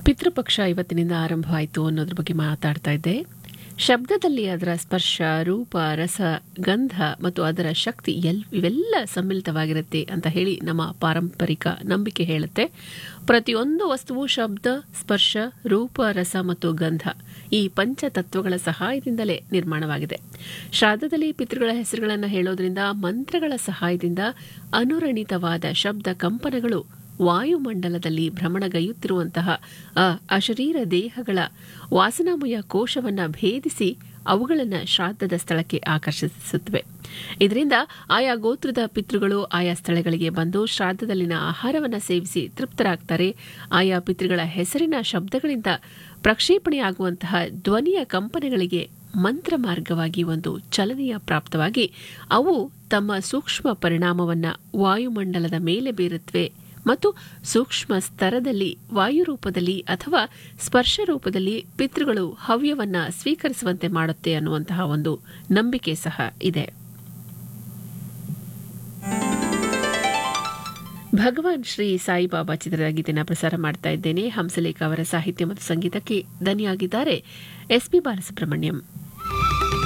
ಪಿತೃಪಕ್ಷ ಇವತ್ತಿನಿಂದ ಆರಂಭವಾಯಿತು ಅನ್ನೋದ್ರ ಬಗ್ಗೆ ಮಾತಾಡ್ತಾ ಇದ್ದೆ ಶಬ್ದದಲ್ಲಿ ಅದರ ಸ್ಪರ್ಶ ರೂಪ ರಸ ಗಂಧ ಮತ್ತು ಅದರ ಶಕ್ತಿ ಎಲ್ ಇವೆಲ್ಲ ಸಮ್ಮಿಳಿತವಾಗಿರುತ್ತೆ ಅಂತ ಹೇಳಿ ನಮ್ಮ ಪಾರಂಪರಿಕ ನಂಬಿಕೆ ಹೇಳುತ್ತೆ ಪ್ರತಿಯೊಂದು ವಸ್ತುವು ಶಬ್ದ ಸ್ಪರ್ಶ ರೂಪ ರಸ ಮತ್ತು ಗಂಧ ಈ ಪಂಚತತ್ವಗಳ ಸಹಾಯದಿಂದಲೇ ನಿರ್ಮಾಣವಾಗಿದೆ ಶ್ರಾದ್ದದಲ್ಲಿ ಪಿತೃಗಳ ಹೆಸರುಗಳನ್ನು ಹೇಳೋದ್ರಿಂದ ಮಂತ್ರಗಳ ಸಹಾಯದಿಂದ ಅನುರಣಿತವಾದ ಶಬ್ದ ಕಂಪನಗಳು ವಾಯುಮಂಡಲದಲ್ಲಿ ಭ್ರಮಣಗೈಯುತ್ತಿರುವಂತಹ ಆ ಅಶರೀರ ದೇಹಗಳ ವಾಸನಾಮಯ ಕೋಶವನ್ನು ಭೇದಿಸಿ ಅವುಗಳನ್ನು ಶ್ರಾದ್ದದ ಸ್ಥಳಕ್ಕೆ ಆಕರ್ಷಿಸುತ್ತವೆ ಇದರಿಂದ ಆಯಾ ಗೋತ್ರದ ಪಿತೃಗಳು ಆಯಾ ಸ್ಥಳಗಳಿಗೆ ಬಂದು ಶ್ರಾದ್ದದಲ್ಲಿನ ಆಹಾರವನ್ನು ಸೇವಿಸಿ ತೃಪ್ತರಾಗ್ತಾರೆ ಆಯಾ ಪಿತೃಗಳ ಹೆಸರಿನ ಶಬ್ದಗಳಿಂದ ಪ್ರಕ್ಷೇಪಣೆಯಾಗುವಂತಹ ಧ್ವನಿಯ ಕಂಪನೆಗಳಿಗೆ ಮಂತ್ರ ಮಾರ್ಗವಾಗಿ ಒಂದು ಚಲನೆಯ ಪ್ರಾಪ್ತವಾಗಿ ಅವು ತಮ್ಮ ಸೂಕ್ಷ್ಮ ಪರಿಣಾಮವನ್ನು ವಾಯುಮಂಡಲದ ಮೇಲೆ ಬೀರುತ್ತವೆ ಮತ್ತು ಸೂಕ್ಷ್ಮ ಸ್ತರದಲ್ಲಿ ವಾಯುರೂಪದಲ್ಲಿ ಅಥವಾ ಸ್ಪರ್ಶ ರೂಪದಲ್ಲಿ ಪಿತೃಗಳು ಹವ್ಯವನ್ನ ಸ್ವೀಕರಿಸುವಂತೆ ಮಾಡುತ್ತೆ ಅನ್ನುವಂತಹ ಒಂದು ನಂಬಿಕೆ ಸಹ ಇದೆ ಭಗವಾನ್ ಶ್ರೀ ಸಾಯಿಬಾಬಾ ಚಿತ್ರದ ಗೀತೆನ ಪ್ರಸಾರ ಮಾಡ್ತಾ ಇದ್ದೇನೆ ಹಂಸಲೇಖ ಅವರ ಸಾಹಿತ್ಯ ಮತ್ತು ಸಂಗೀತಕ್ಕೆ ದನಿಯಾಗಿದ್ದಾರೆ ಎಸ್ಪಿ ಬಾಲಸುಬ್ರಹ್ಮಣ್ಯಂ